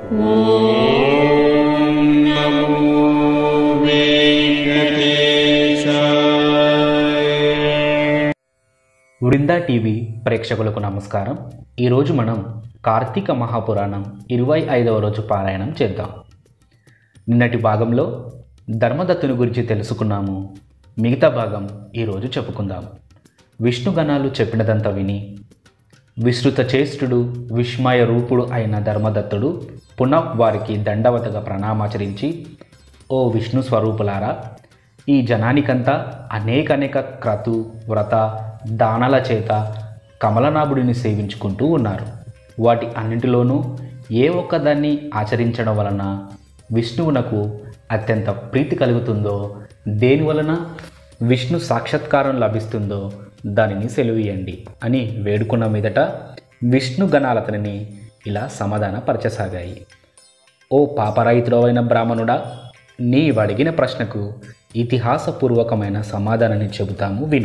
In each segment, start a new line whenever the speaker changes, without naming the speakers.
Vrinda TV ప్రేక్షకులకు నమస్కారం ఈరోజు మనం కార్తీక మహాపురాణం ఇరవై ఐదవ రోజు పారాయణం చేద్దాం నిన్నటి భాగంలో ధర్మదత్తుని గురించి తెలుసుకున్నాము మిగతా భాగం ఈరోజు చెప్పుకుందాం విష్ణుగణాలు చెప్పినదంతా విని విస్తృత చేష్టుడు విస్మయ రూపుడు అయిన ధర్మదత్తుడు పునః వారికి దండవతగా ప్రణామాచరించి ఓ విష్ణు స్వరూపులారా ఈ జనానికంతా అనేక అనేక క్రతు వ్రత దానాల చేత కమలనాభుడిని సేవించుకుంటూ ఉన్నారు వాటి అన్నింటిలోనూ ఏ ఒక్కదాన్ని ఆచరించడం వలన విష్ణువునకు అత్యంత ప్రీతి కలుగుతుందో దేని వలన విష్ణు సాక్షాత్కారం లభిస్తుందో దానిని సెలవీయండి అని వేడుకున్న మీదట విష్ణు గణాలతని ఇలా సమాధానపరచసాగాయి ఓ పాపరాయితుడవైన బ్రాహ్మణుడా నీవడిగిన ప్రశ్నకు ఇతిహాసపూర్వకమైన సమాధానాన్ని చెబుతాము విను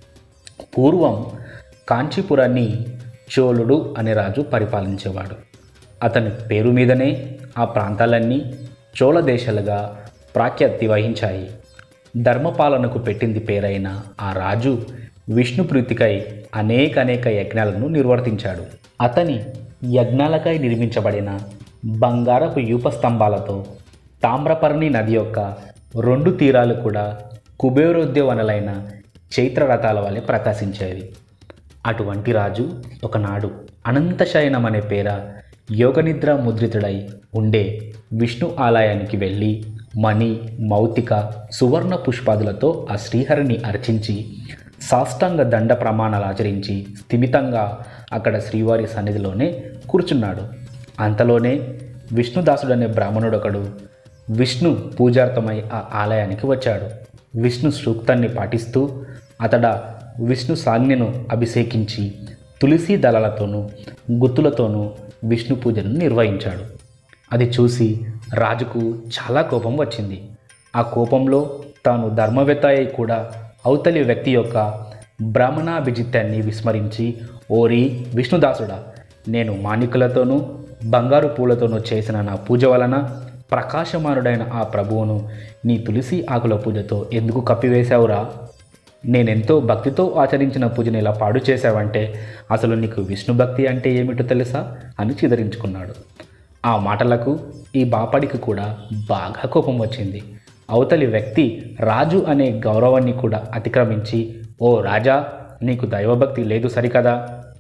పూర్వం కాంచీపురాన్ని చోళుడు అనే రాజు పరిపాలించేవాడు అతని పేరు మీదనే ఆ ప్రాంతాలన్నీ చోళ దేశాలుగా ప్రాఖ్యాతి వహించాయి ధర్మపాలనకు పెట్టింది పేరైన ఆ రాజు విష్ణుప్రీతికై అనేక అనేక యజ్ఞాలను నిర్వర్తించాడు అతని యజ్ఞాలకై నిర్మించబడిన బంగారపు యూపస్తంభాలతో తామ్రపర్ణి నది యొక్క రెండు తీరాలు కూడా కుబేరోద్యవనలైన చైత్రరథాల వలె ప్రకాశించేవి అటువంటి రాజు ఒకనాడు అనంతశయనం అనే పేర యోగనిద్ర ముద్రితుడై ఉండే విష్ణు ఆలయానికి వెళ్ళి మణి మౌతిక సువర్ణ పుష్పాదులతో ఆ శ్రీహరిని అర్చించి సాష్టాంగ దండ ప్రమాణాలు ఆచరించి స్థిమితంగా అక్కడ శ్రీవారి సన్నిధిలోనే కూర్చున్నాడు అంతలోనే విష్ణుదాసుడనే బ్రాహ్మణుడొకడు విష్ణు పూజార్థమై ఆ ఆలయానికి వచ్చాడు విష్ణు సూక్తాన్ని పాటిస్తూ అతడ విష్ణు సాజ్ఞను అభిషేకించి తులసి దళాలతోనూ గుత్తులతోనూ విష్ణు పూజను నిర్వహించాడు అది చూసి రాజుకు చాలా కోపం వచ్చింది ఆ కోపంలో తాను ధర్మవేత్త అయి కూడా అవతలి వ్యక్తి యొక్క బ్రాహ్మణాభిజిత్యాన్ని విస్మరించి ఓరి విష్ణుదాసుడా నేను మాణికులతోనూ బంగారు పూలతోనూ చేసిన నా పూజ వలన ప్రకాశమానుడైన ఆ ప్రభువును నీ తులసి ఆకుల పూజతో ఎందుకు కప్పివేశావురా నేనెంతో భక్తితో ఆచరించిన పూజను ఇలా పాడు చేశావంటే అసలు నీకు విష్ణు భక్తి అంటే ఏమిటో తెలుసా అని చిదరించుకున్నాడు ఆ మాటలకు ఈ బాపడికి కూడా బాగా కోపం వచ్చింది అవతలి వ్యక్తి రాజు అనే గౌరవాన్ని కూడా అతిక్రమించి ఓ రాజా నీకు దైవభక్తి లేదు సరికదా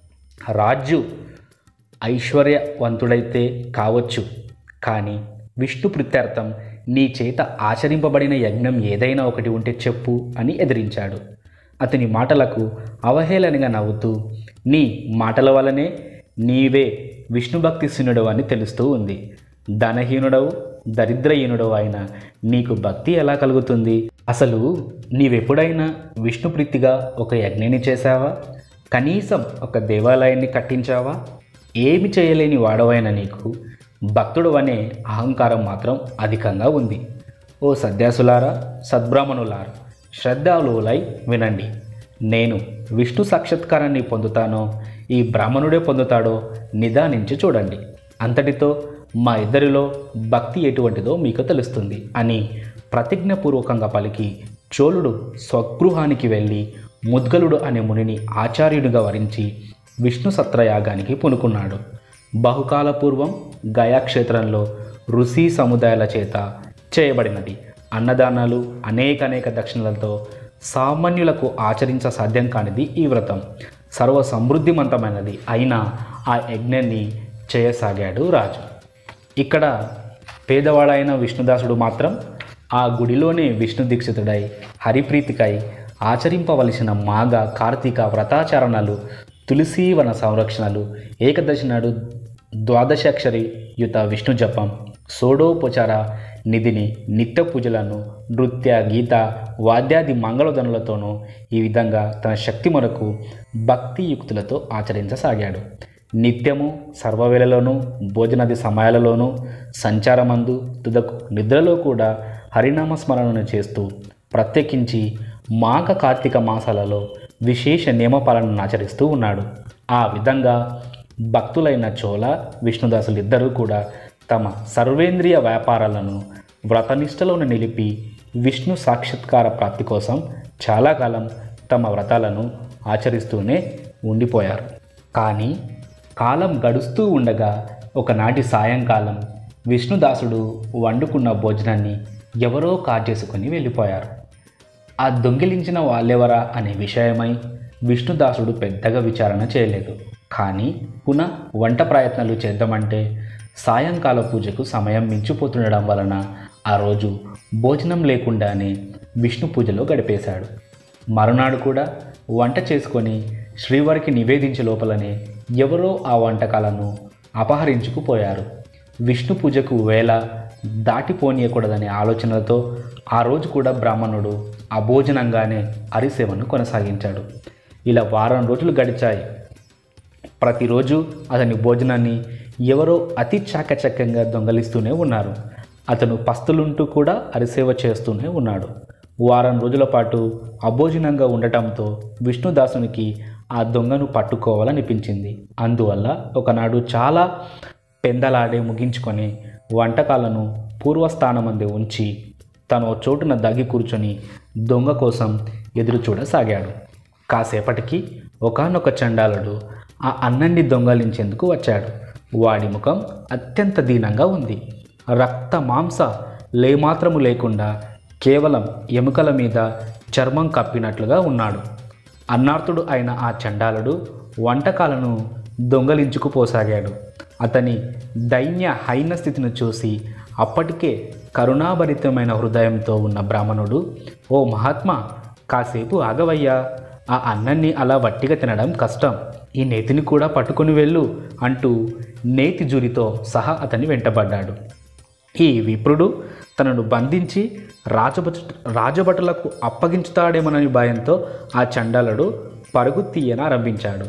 రాజు ఐశ్వర్యవంతుడైతే కావచ్చు కానీ విష్ణు ప్రీత్యర్థం నీ చేత ఆచరింపబడిన యజ్ఞం ఏదైనా ఒకటి ఉంటే చెప్పు అని ఎదిరించాడు అతని మాటలకు అవహేళనగా నవ్వుతూ నీ మాటల వల్లనే నీవే విష్ణుభక్తి శూన్యుడు అని తెలుస్తూ ఉంది ధనహీనుడవు దరిద్రహీనుడవు అయిన నీకు భక్తి ఎలా కలుగుతుంది అసలు నీవెప్పుడైనా విష్ణుప్రీతిగా ఒక యజ్ఞాన్ని చేశావా కనీసం ఒక దేవాలయాన్ని కట్టించావా ఏమి చేయలేని వాడవైన నీకు భక్తుడు అనే అహంకారం మాత్రం అధికంగా ఉంది ఓ సద్యాసులారా సద్బ్రాహ్మణులారా శ్రద్ధాలువులై వినండి నేను విష్ణు సాక్షాత్కారాన్ని పొందుతానో ఈ బ్రాహ్మణుడే పొందుతాడో నిదానించి చూడండి అంతటితో మా ఇద్దరిలో భక్తి ఎటువంటిదో మీకు తెలుస్తుంది అని ప్రతిజ్ఞపూర్వకంగా పలికి చోళుడు స్వగృహానికి వెళ్ళి ముద్గలుడు అనే మునిని ఆచార్యుడిగా వరించి విష్ణు సత్రయాగానికి పూనుకున్నాడు బహుకాల పూర్వం గయాక్షేత్రంలో ఋషి సముదాయాల చేత చేయబడినది అన్నదానాలు అనేక అనేక దక్షిణలతో సామాన్యులకు ఆచరించ సాధ్యం కానిది ఈ వ్రతం సర్వ సమృద్ధిమంతమైనది అయినా ఆ యజ్ఞాన్ని చేయసాగాడు రాజు ఇక్కడ పేదవాడైన విష్ణుదాసుడు మాత్రం ఆ గుడిలోనే విష్ణు దీక్షితుడై హరిప్రీతికై ఆచరింపవలసిన మాఘ కార్తీక వ్రతాచరణలు తులసీవన సంరక్షణలు ఏకదశి నాడు ద్వాదశాక్షరి యుత విష్ణు జపం సోడోపచార నిధిని నిత్య పూజలను నృత్య గీత వాద్యాది మంగళధనులతోనూ ఈ విధంగా తన శక్తి మనకు భక్తియుక్తులతో ఆచరించసాగాడు నిత్యము సర్వవేళలోనూ భోజనాది సమయాలలోనూ సంచారమందు తుదకు నిద్రలో కూడా హరినామ స్మరణను చేస్తూ ప్రత్యేకించి మాఘ కార్తీక మాసాలలో విశేష నియమపాలనను ఆచరిస్తూ ఉన్నాడు ఆ విధంగా భక్తులైన చోళ విష్ణుదాసులు ఇద్దరూ కూడా తమ సర్వేంద్రియ వ్యాపారాలను వ్రతనిష్టలను నిలిపి విష్ణు సాక్షాత్కార ప్రాప్తి కోసం చాలా కాలం తమ వ్రతాలను ఆచరిస్తూనే ఉండిపోయారు కానీ కాలం గడుస్తూ ఉండగా ఒకనాటి సాయంకాలం విష్ణుదాసుడు వండుకున్న భోజనాన్ని ఎవరో కాజేసుకొని వెళ్ళిపోయారు ఆ దొంగిలించిన వాళ్ళెవరా అనే విషయమై విష్ణుదాసుడు పెద్దగా విచారణ చేయలేదు కానీ పునః వంట ప్రయత్నాలు చేద్దామంటే సాయంకాల పూజకు సమయం మించిపోతుండడం వలన ఆ రోజు భోజనం లేకుండానే విష్ణు పూజలో గడిపేశాడు మరునాడు కూడా వంట చేసుకొని శ్రీవారికి నివేదించే లోపలనే ఎవరో ఆ వంటకాలను అపహరించుకుపోయారు విష్ణు పూజకు వేళ దాటిపోనీయకూడదనే ఆలోచనలతో ఆ రోజు కూడా బ్రాహ్మణుడు అభోజనంగానే అరిసేవను కొనసాగించాడు ఇలా వారం రోజులు గడిచాయి ప్రతిరోజు అతని భోజనాన్ని ఎవరో అతి చాకచక్యంగా దొంగలిస్తూనే ఉన్నారు అతను పస్తులుంటూ కూడా అరిసేవ చేస్తూనే ఉన్నాడు వారం రోజుల పాటు అభోజనంగా ఉండటంతో విష్ణుదాసునికి ఆ దొంగను పట్టుకోవాలనిపించింది అందువల్ల ఒకనాడు చాలా పెందలాడే ముగించుకొని వంటకాలను పూర్వస్థానమందే ఉంచి తను ఓ చోటున దగ్గి కూర్చొని దొంగ కోసం ఎదురు చూడసాగాడు కాసేపటికి ఒకానొక చండాలుడు ఆ అన్నాన్ని దొంగలించేందుకు వచ్చాడు వాడి ముఖం అత్యంత దీనంగా ఉంది రక్త మాంస లేమాత్రము లేకుండా కేవలం ఎముకల మీద చర్మం కప్పినట్లుగా ఉన్నాడు అన్నార్తుడు అయిన ఆ చండాలుడు వంటకాలను దొంగలించుకుపోసాగాడు అతని దైన్య హైన స్థితిని చూసి అప్పటికే కరుణాభరితమైన హృదయంతో ఉన్న బ్రాహ్మణుడు ఓ మహాత్మా కాసేపు ఆగవయ్యా ఆ అన్నాన్ని అలా వట్టిగా తినడం కష్టం ఈ నేతిని కూడా పట్టుకొని వెళ్ళు అంటూ నేతి జూరితో సహా అతన్ని వెంటబడ్డాడు ఈ విప్రుడు తనను బంధించి రాజభట రాజభటులకు అప్పగించుతాడేమోనని భయంతో ఆ చండాలుడు పరుగు తీయన ఆరంభించాడు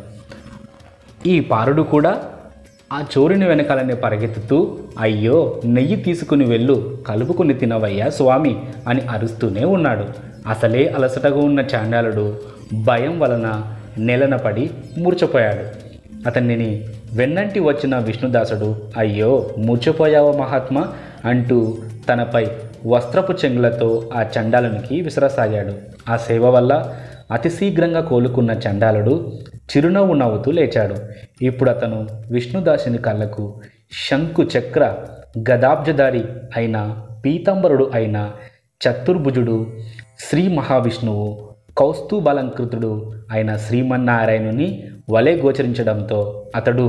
ఈ పారుడు కూడా ఆ చోరుని వెనకాలనే పరిగెత్తుతూ అయ్యో నెయ్యి తీసుకుని వెళ్ళు కలుపుకుని తినవయ్యా స్వామి అని అరుస్తూనే ఉన్నాడు అసలే అలసటగా ఉన్న చాండాలుడు భయం వలన నెలన పడి మూర్చపోయాడు అతనిని వెన్నంటి వచ్చిన విష్ణుదాసుడు అయ్యో మూర్చపోయావో మహాత్మా అంటూ తనపై వస్త్రపు చెంగులతో ఆ చండాలునికి విసరసాగాడు ఆ సేవ వల్ల అతి శీఘ్రంగా కోలుకున్న చండాలుడు చిరునవ్వు నవ్వుతూ లేచాడు ఇప్పుడు అతను విష్ణుదాసుని కళ్ళకు శంకు చక్ర గదాబ్జధారి అయిన పీతాంబరుడు అయిన చతుర్భుజుడు శ్రీ మహావిష్ణువు కౌస్తుబలంకృతుడు అయిన శ్రీమన్నారాయణుని వలె గోచరించడంతో అతడు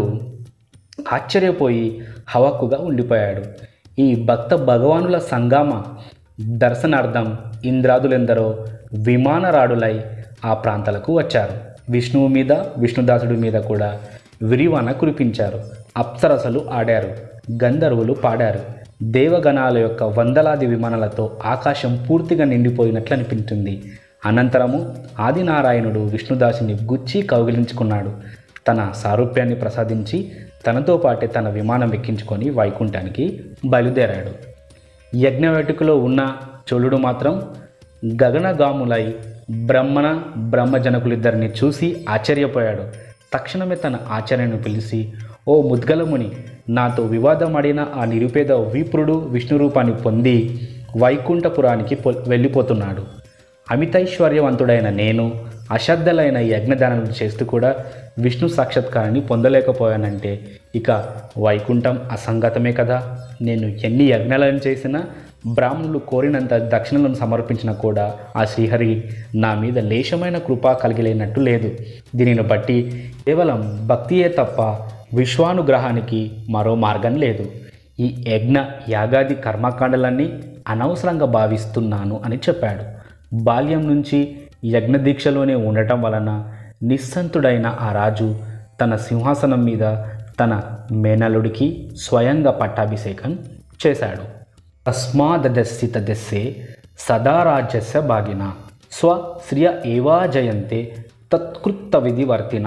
ఆశ్చర్యపోయి హవక్కుగా ఉండిపోయాడు ఈ భక్త భగవానుల సంగామ దర్శనార్థం ఇంద్రాదులెందరో విమానరాడులై ఆ ప్రాంతాలకు వచ్చారు విష్ణువు మీద విష్ణుదాసుడి మీద కూడా విరివాన కురిపించారు అప్సరసలు ఆడారు గంధర్వులు పాడారు దేవగణాల యొక్క వందలాది విమానాలతో ఆకాశం పూర్తిగా నిండిపోయినట్లు అనిపించింది అనంతరము ఆదినారాయణుడు విష్ణుదాసుని గుచ్చి కౌగిలించుకున్నాడు తన సారూప్యాన్ని ప్రసాదించి తనతో పాటే తన విమానం ఎక్కించుకొని వైకుంఠానికి బయలుదేరాడు యజ్ఞవేటుకలో ఉన్న చోళుడు మాత్రం గగనగాములై బ్రహ్మణ బ్రహ్మజనకులిద్దరిని చూసి ఆశ్చర్యపోయాడు తక్షణమే తన ఆచార్యను పిలిచి ఓ ముద్గలముని నాతో వివాదమడిన ఆ నిరుపేద విప్రుడు విష్ణు రూపాన్ని పొంది వైకుంఠపురానికి పొ వెళ్ళిపోతున్నాడు అమితైశ్వర్యవంతుడైన నేను అశ్రద్ధలైన యజ్ఞదానాలు చేస్తూ కూడా విష్ణు సాక్షాత్కారాన్ని పొందలేకపోయానంటే ఇక వైకుంఠం అసంగతమే కదా నేను ఎన్ని యజ్ఞాలను చేసినా బ్రాహ్మణులు కోరినంత దక్షిణలను సమర్పించినా కూడా ఆ శ్రీహరి నా మీద లేశమైన కృప కలిగిలేనట్టు లేదు దీనిని బట్టి కేవలం భక్తియే తప్ప విశ్వానుగ్రహానికి మరో మార్గం లేదు ఈ యజ్ఞ యాగాది కర్మకాండలన్నీ అనవసరంగా భావిస్తున్నాను అని చెప్పాడు బాల్యం నుంచి యజ్ఞ దీక్షలోనే ఉండటం వలన నిస్సంతుడైన ఆ రాజు తన సింహాసనం మీద తన మేనలుడికి స్వయంగా పట్టాభిషేకం చేశాడు తస్మాదస్సి తదస్సే సదా రాజ్యస్య భాగిన స్వ శ్రియ ఏవా జయంతే తత్కృత విధివర్తిన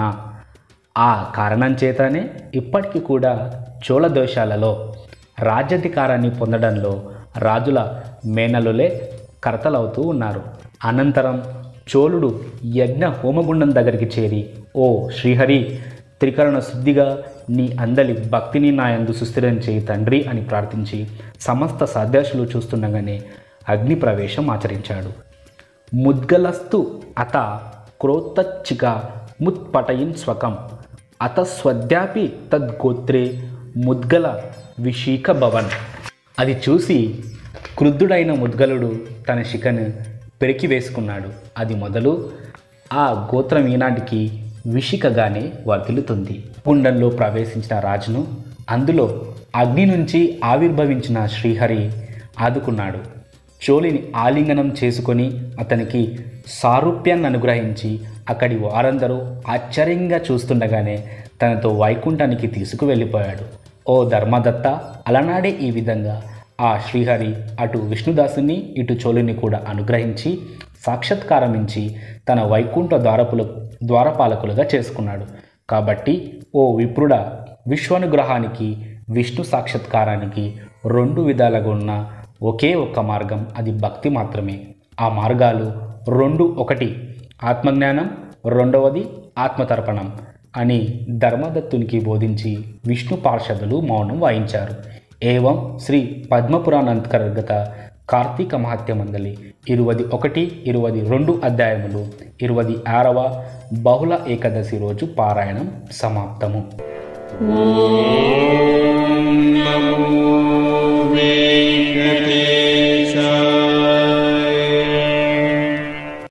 ఆ కారణం చేతనే ఇప్పటికీ కూడా చోళ దేశాలలో రాజ్యాధికారాన్ని పొందడంలో రాజుల మేనలులే కర్తలవుతూ ఉన్నారు అనంతరం చోళుడు యజ్ఞ హోమగుండం దగ్గరికి చేరి ఓ శ్రీహరి త్రికరణ శుద్ధిగా నీ అందలి భక్తిని నా యందు సుస్థిరం చేయి తండ్రి అని ప్రార్థించి సమస్త సదశులు చూస్తుండగానే అగ్ని ప్రవేశం ఆచరించాడు ముద్గలస్తు అత క్రోత్తచ్చిక ముత్పటయిన్ స్వకం అత స్వద్యాపి తద్గోత్రే ముద్గల విషీక భవన్ అది చూసి క్రుద్ధుడైన ముద్గలుడు తన శిఖను పెరికి వేసుకున్నాడు అది మొదలు ఆ గోత్రం ఈనాటికి విషికగానే వర్తిల్లుతుంది గుండంలో ప్రవేశించిన రాజును అందులో అగ్ని నుంచి ఆవిర్భవించిన శ్రీహరి ఆదుకున్నాడు చోళిని ఆలింగనం చేసుకొని అతనికి సారూప్యాన్ని అనుగ్రహించి అక్కడి వారందరూ ఆశ్చర్యంగా చూస్తుండగానే తనతో వైకుంఠానికి తీసుకువెళ్ళిపోయాడు ఓ ధర్మదత్త అలనాడే ఈ విధంగా ఆ శ్రీహరి అటు విష్ణుదాసుని ఇటు చోళుని కూడా అనుగ్రహించి సాక్షాత్కారమించి తన వైకుంఠ ద్వారపుల ద్వారపాలకులుగా చేసుకున్నాడు కాబట్టి ఓ విప్రుడ విశ్వానుగ్రహానికి విష్ణు సాక్షాత్కారానికి రెండు విధాలుగా ఉన్న ఒకే ఒక్క మార్గం అది భక్తి మాత్రమే ఆ మార్గాలు రెండు ఒకటి ఆత్మజ్ఞానం రెండవది ఆత్మతర్పణం అని ధర్మదత్తునికి బోధించి విష్ణు పార్షదులు మౌనం వాయించారు ఏవం శ్రీ పద్మపురాణంతర్గత కార్తీక మహత్య మండలి ఇరువది ఒకటి ఇరువది రెండు అధ్యాయములు ఇరువది ఆరవ బహుళ ఏకాదశి రోజు పారాయణం సమాప్తము
ఓం